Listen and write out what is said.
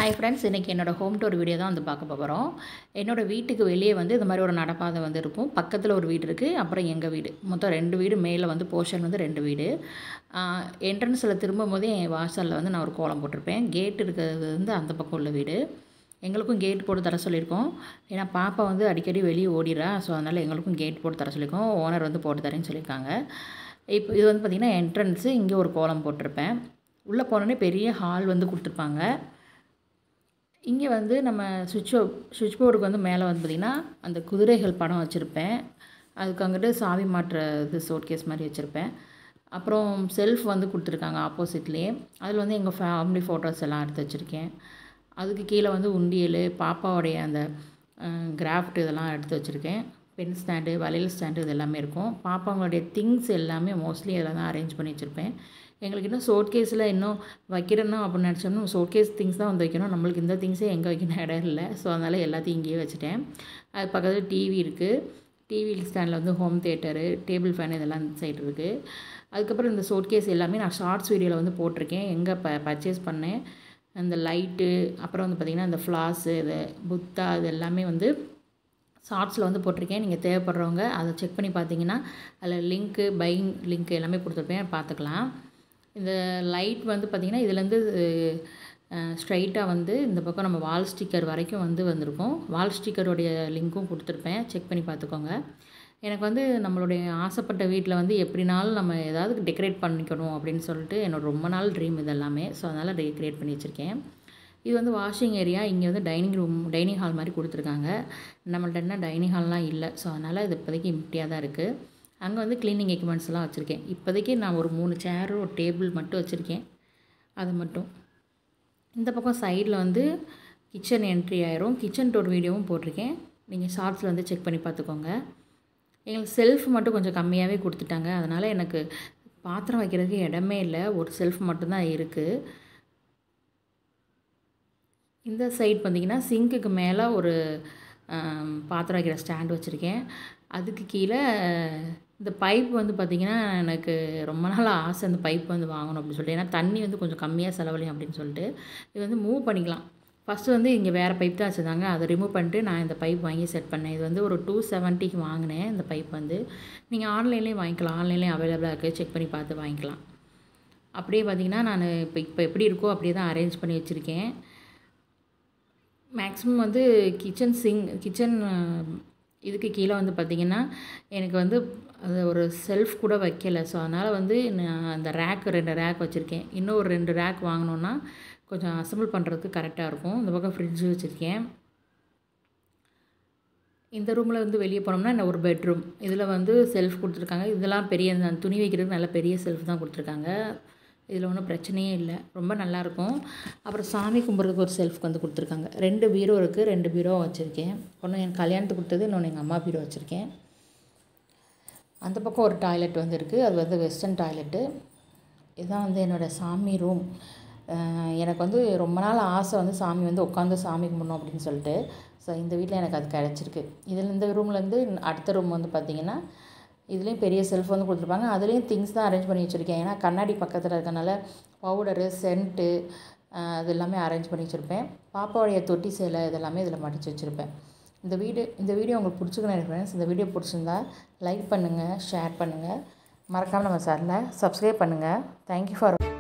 hi friends இன்றைக்கி என்னோடய home tour video தான் வந்து பார்க்க போகிறோம் என்னோடய வீட்டுக்கு வெளியே வந்து இது மாதிரி ஒரு நடப்பாதை வந்து இருக்கும் பக்கத்தில் ஒரு வீடு இருக்குது அப்புறம் எங்கள் வீடு மொத்தம் ரெண்டு வீடு மேலே வந்து போர்ஷன் வந்து ரெண்டு வீடு என்ட்ரன்ஸில் திரும்பும் போதே என் வாசலில் வந்து நான் ஒரு கோலம் போட்டிருப்பேன் கேட் இருக்கிறது வந்து அந்த பக்கம் உள்ள வீடு எங்களுக்கும் கேட் போட்டு தர சொல்லியிருக்கோம் ஏன்னா பாப்பா வந்து அடிக்கடி வெளியே ஓடிடுறா ஸோ அதனால் எங்களுக்கும் கேட் போட்டு தர சொல்லியிருக்கோம் ஓனர் வந்து போட்டு தரேன்னு சொல்லியிருக்காங்க இப்போ இது வந்து பார்த்திங்கன்னா என்ட்ரன்ஸு இங்கே ஒரு கோலம் போட்டிருப்பேன் உள்ளே போனோடனே பெரிய ஹால் வந்து கொடுத்துருப்பாங்க இங்கே வந்து நம்ம சுவிட்ச் சுவிட்ச் போர்டுக்கு வந்து மேலே வந்து பார்த்திங்கன்னா அந்த குதிரைகள் படம் வச்சுருப்பேன் அதுக்கு அங்கிட்டு சாவி மாட்டுற இது சோட் கேஸ் மாதிரி வச்சுருப்பேன் அப்புறம் செல்ஃப் வந்து கொடுத்துருக்காங்க ஆப்போசிட்லேயே அதில் வந்து எங்கள் ஃபேமிலி ஃபோட்டோஸ் எல்லாம் எடுத்து வச்சுருக்கேன் அதுக்கு கீழே வந்து உண்டியல் பாப்பாவுடைய அந்த கிராஃப்ட் இதெல்லாம் எடுத்து வச்சுருக்கேன் பென் ஸ்டாண்டு வளையல் ஸ்டாண்டு இது எல்லாமே இருக்கும் பாப்பாங்களுடைய திங்ஸ் எல்லாமே மோஸ்ட்லி இதில் தான் அரேஞ்ச் பண்ணி வச்சுருப்பேன் எங்களுக்கு இன்னும் சோட் கேஸில் இன்னும் வைக்கிறேன்னா அப்படின்னு நினச்சோம்னா சோட் கேஸ் திங்ஸ் தான் வந்து வைக்கணும் நம்மளுக்கு இந்த திங்ஸே எங்கே வைக்கணும் இடம் இல்லை ஸோ அதனால் எல்லாத்தையும் இங்கேயே வச்சுட்டேன் அது பக்கத்தில் டிவி இருக்குது டிவி ஸ்டாண்டில் வந்து ஹோம் தேட்டரு டேபிள் ஃபேன் இதெல்லாம் இந்த சைடு இருக்குது அதுக்கப்புறம் இந்த சோட் கேஸ் எல்லாமே நான் ஷார்ட்ஸ் வீடியோவில் வந்து போட்டிருக்கேன் எங்கே ப பர்ச்சேஸ் பண்ணேன் அந்த லைட்டு அப்புறம் வந்து பார்த்திங்கன்னா இந்த ஃப்ளாஸு இது புத்தா இது எல்லாமே வந்து ஷார்ட்ஸில் வந்து போட்டிருக்கேன் நீங்கள் தேவைப்படுறவங்க அதை செக் பண்ணி பார்த்தீங்கன்னா அதில் லிங்க்கு பையிங் லிங்க் எல்லாமே கொடுத்துருப்பேன் பார்த்துக்கலாம் இந்த லைட் வந்து பார்த்திங்கன்னா இதுலேருந்து ஸ்ட்ரைட்டாக வந்து இந்த பக்கம் நம்ம வால் ஸ்டிக்கர் வரைக்கும் வந்து வந்திருக்கும் வால் ஸ்டிக்கருடைய லிங்க்கும் கொடுத்துருப்பேன் செக் பண்ணி பார்த்துக்கோங்க எனக்கு வந்து நம்மளுடைய ஆசைப்பட்ட வீட்டில் வந்து எப்படினாலும் நம்ம ஏதாவது டெக்கரேட் பண்ணிக்கணும் அப்படின்னு சொல்லிட்டு என்னோட ரொம்ப நாள் ட்ரீம் இது எல்லாமே ஸோ அதனால் டெக்கரேட் பண்ணி வச்சுருக்கேன் இது வந்து வாஷிங் ஏரியா இங்கே வந்து டைனிங் ரூம் டைனிங் ஹால் மாதிரி கொடுத்துருக்காங்க நம்மள்ட்ட என்ன டைனிங் ஹால்லாம் இல்லை ஸோ அதனால் இது இப்போதைக்கு எம்டியாக தான் இருக்குது அங்கே வந்து க்ளீனிங் எக்யூப்மெண்ட்ஸ்லாம் வச்சுருக்கேன் இப்போதைக்கு நான் ஒரு மூணு சேரு ஒரு டேபிள் மட்டும் வச்சுருக்கேன் அது மட்டும் இந்த பக்கம் சைடில் வந்து கிச்சன் என்ட்ரி ஆயிரும் கிச்சன் டோர் வீடியோவும் போட்டிருக்கேன் நீங்கள் ஷார்ட்ஸில் வந்து செக் பண்ணி பார்த்துக்கோங்க எங்களுக்கு செல்ஃப் மட்டும் கொஞ்சம் கம்மியாகவே கொடுத்துட்டாங்க அதனால் எனக்கு பாத்திரம் வைக்கிறதுக்கு இடமே இல்லை ஒரு செல்ஃப் மட்டும்தான் இருக்குது இந்த சைட் பார்த்திங்கன்னா சிங்க்குக்கு மேலே ஒரு பாத்திரம் வைக்கிற ஸ்டாண்ட் வச்சுருக்கேன் அதுக்கு கீழே இந்த பைப் வந்து பார்த்திங்கன்னா எனக்கு ரொம்ப நாள் ஆசை அந்த பைப் வந்து வாங்கணும் அப்படின்னு சொல்லிட்டு ஏன்னா தண்ணி வந்து கொஞ்சம் கம்மியாக செலவழியும் அப்படின்னு சொல்லிட்டு இது வந்து மூவ் பண்ணிக்கலாம் ஃபஸ்ட்டு வந்து இங்கே வேறு பைப் தான் வச்சுருந்தாங்க அதை ரிமூவ் பண்ணிட்டு நான் இந்த பைப் வாங்கி செட் பண்ணேன் இது வந்து ஒரு டூ செவன்ட்டிக்கு வாங்கினேன் இந்த பைப் வந்து நீங்கள் ஆன்லைன்லேயும் வாங்கிக்கலாம் ஆன்லைன்லேயும் அவைலபிளாக இருக்குது செக் பண்ணி பார்த்து வாங்கிக்கலாம் அப்படியே பார்த்திங்கன்னா நான் இப்போ இப்போ எப்படி இருக்கோ அப்படியே தான் அரேஞ்ச் பண்ணி வச்சுருக்கேன் மேக்ஸிமம் வந்து கிச்சன் சிங் கிச்சன் இதுக்கு கீழே வந்து பார்த்திங்கன்னா எனக்கு வந்து அது ஒரு செல்ஃப் கூட வைக்கலை ஸோ அதனால் வந்து நான் அந்த ரேக் ரெண்டு ரேக் வச்சுருக்கேன் இன்னும் ஒரு ரெண்டு ரேக் வாங்கினோன்னா கொஞ்சம் அசம்பிள் பண்ணுறதுக்கு கரெக்டாக இருக்கும் இந்த பக்கம் ஃப்ரிட்ஜ் வச்சுருக்கேன் இந்த ரூமில் வந்து வெளியே போனோம்னா என்ன ஒரு பெட்ரூம் இதில் வந்து செல்ஃப் கொடுத்துருக்காங்க இதெல்லாம் பெரிய துணி வைக்கிறதுக்கு நல்ல பெரிய செல்ஃப் தான் கொடுத்துருக்காங்க இதில் ஒன்றும் பிரச்சனையே இல்லை ரொம்ப நல்லாயிருக்கும் அப்புறம் சாமி கும்பிட்றதுக்கு ஒரு செல்ஃப் வந்து கொடுத்துருக்காங்க ரெண்டு பீரோ இருக்குது ரெண்டு பீரோ வச்சுருக்கேன் ஒன்று என் கல்யாணத்துக்கு கொடுத்தது இன்னொன்று எங்கள் அம்மா பீரோ வச்சுருக்கேன் அந்த பக்கம் ஒரு டாய்லெட் வந்து இருக்குது அது வந்து வெஸ்டர்ன் டாய்லெட்டு இதுதான் வந்து என்னோடய சாமி ரூம் எனக்கு வந்து ரொம்ப நாள் ஆசை வந்து சாமி வந்து உட்காந்து சாமி கும்பிடணும் அப்படின்னு சொல்லிட்டு ஸோ இந்த வீட்டில் எனக்கு அது கிடச்சிருக்கு இதில் இந்த ரூம்லேருந்து அடுத்த ரூம் வந்து பார்த்திங்கன்னா இதுலேயும் பெரிய செல்ஃப் வந்து கொடுத்துருப்பாங்க அதுலேயும் திங்ஸ் தான் அரேஞ்ச் பண்ணி வச்சுருக்கேன் ஏன்னா கண்ணாடி பக்கத்தில் இருக்கனால பவுடரு சென்ட்டு அது எல்லாமே அரேஞ்ச் பண்ணி வச்சுருப்பேன் பாப்பாவுடைய தொட்டி சேலை இதெல்லாமே இதில் மடித்து வச்சுருப்பேன் இந்த வீடியோ இந்த வீடியோ உங்களுக்கு பிடிச்சிக்கணும் ஃப்ரெண்ட்ஸ் இந்த வீடியோ பிடிச்சிருந்தா லைக் பண்ணுங்கள் ஷேர் பண்ணுங்கள் மறக்காமல் நம்ம சேனலை சப்ஸ்கிரைப் பண்ணுங்கள் தேங்க்யூ ஃபார்